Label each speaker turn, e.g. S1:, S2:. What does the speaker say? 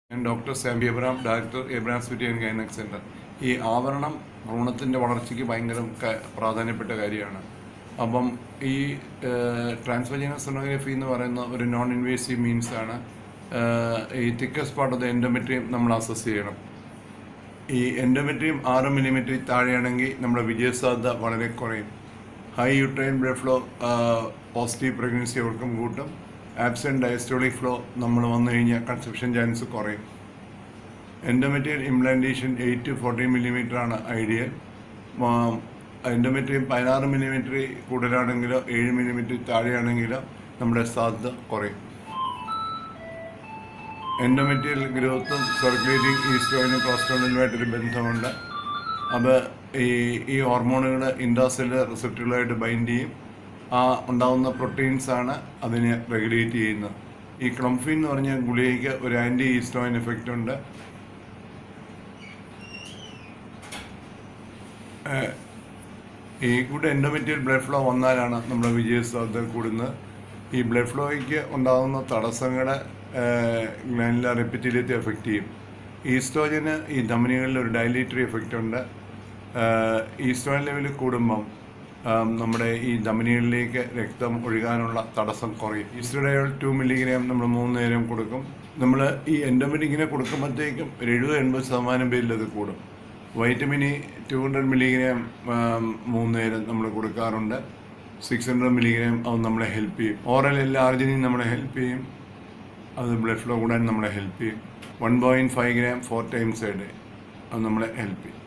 S1: ഞാൻ doctor Sampi Abram director Abram city and gynaec centre ഈ ആവരണം ഭ്രൂണത്തിൻ്റെ വളർച്ചയ്ക്ക് ഭയങ്കര ക- പ്രാധാന്യപ്പെട്ട കാര്യമാണ് അപ്പം ഈ ട്രാൻസ്വജനസ് സൊണോഗ്രഫി എന്ന് പറയുന്ന ഒരു നോൺ ഇൻവേസീവ് മീൻസ് ആണ് ഏഹ്, ഈ thickest part of the endometrium നമ്മൾ അസസ് ചെയ്യണം ഈ എൻഡോമെട്രിയം ആറ് മില്ലിമീറ്റർ താഴെയാണെങ്കിൽ നമ്മുടെ വിജയസാധ്യത വളരെ കുറയും high uterine blood flow positive pregnancy അവർക്കും കൂട്ടും ആബ്സെൻറ്റ് ഡയസ്റ്റോളിക് ഫ്ലോ നമ്മൾ വന്നു കഴിഞ്ഞാൽ കൺസെപ്ഷൻ ചാൻസ് കുറയും endometrial implantation eight to fourteen millimetre ആണ് ഐഡിയൽ എൻഡോമെട്രിയം പതിനാറ് മില്ലിമീറ്റർ കൂടുതലാണെങ്കിലോ ഏഴ് മില്ലിമീറ്റർ താഴെയാണെങ്കിലോ നമ്മുടെ സാധ്യത കുറയും എൻഡോമെറ്റീരിയൽ ഗ്രോത്തും സർക്കുലേറ്റിംഗ് ഈസ്ട്രോയിനും പ്രോസ്ട്രോണിനുമായിട്ടൊരു ബന്ധമുണ്ട് അത് ഈ ഈ ഹോർമോണുകൾ ഇൻഡാസെല്ലുലർ റിസപ്റ്റുകളായിട്ട് ബൈൻഡ് ചെയ്യും ആ ഉണ്ടാകുന്ന പ്രോട്ടീൻസ് ആണ് അതിനെ റെഗുലേറ്റ് ചെയ്യുന്നത് ഈ ക്ലംഫിൻ എന്ന് പറഞ്ഞ ഗുളികയ്ക്ക് ഒരു ആൻറ്റി ഈസ്ട്രോയിൻ എഫക്റ്റ് ഉണ്ട് ഏഹ് ഈ ഗുഡ് എൻഡോമെറ്റീരിയൽ ബ്ലഡ് ഫ്ലോ വന്നാലാണ് നമ്മുടെ വിജയസാധ്യത കൂടുന്നത് ഈ ബ്ലഡ് ഫ്ലോയ്ക്ക് ഉണ്ടാകുന്ന തടസ്സങ്ങൾ ഗ്ലാൻഡുലാർ എപ്പിറ്റീലിയത്തെ എഫക്റ്റ് ചെയ്യും ഈസ്ട്രോജന് ഈ ധമനികളിൽ ഒരു ഡയലേറ്ററി എഫക്റ്റ് ഉണ്ട് ഏഹ് ഈസ്ട്രോജൻ ലെവൽ കൂടുമ്പം ആം, നമ്മുടെ ഈ ധമനികളിലേക്ക് രക്തം ഒഴുകാനുള്ള തടസ്സം കുറയും ഈസ്ട്രോഡയോൾ ടു മില്ലിഗ്രാം നമ്മൾ മൂന്ന് നേരം കൊടുക്കും നമ്മൾ ഈ എൻഡോമെറ്റിക്കിനെ കൊടുക്കുമ്പോഴത്തേക്കും ഒരു എഴുപത് എൺപത് ശതമാനം പേരിൽ അത് കൂടും vitamin E two hundred milligram മൂന്ന് നേരം നമ്മൾ കൊടുക്കാറുണ്ട് സിക്സ് ഹൺഡ്രഡ് മില്ലിഗ്രാം അത് നമ്മളെ ഹെൽപ്പ് ചെയ്യും ഓറൽ എല്ലാ ആർജിനും നമ്മളെ ഹെൽപ്പ് ചെയ്യും അത് ബ്ലഡ് ഫ്ലോ കൂടാൻ നമ്മളെ ഹെൽപ്പ് ചെയ്യും one point five gram four times a day അത് നമ്മളെ ഹെൽപ്പ് ചെയ്യും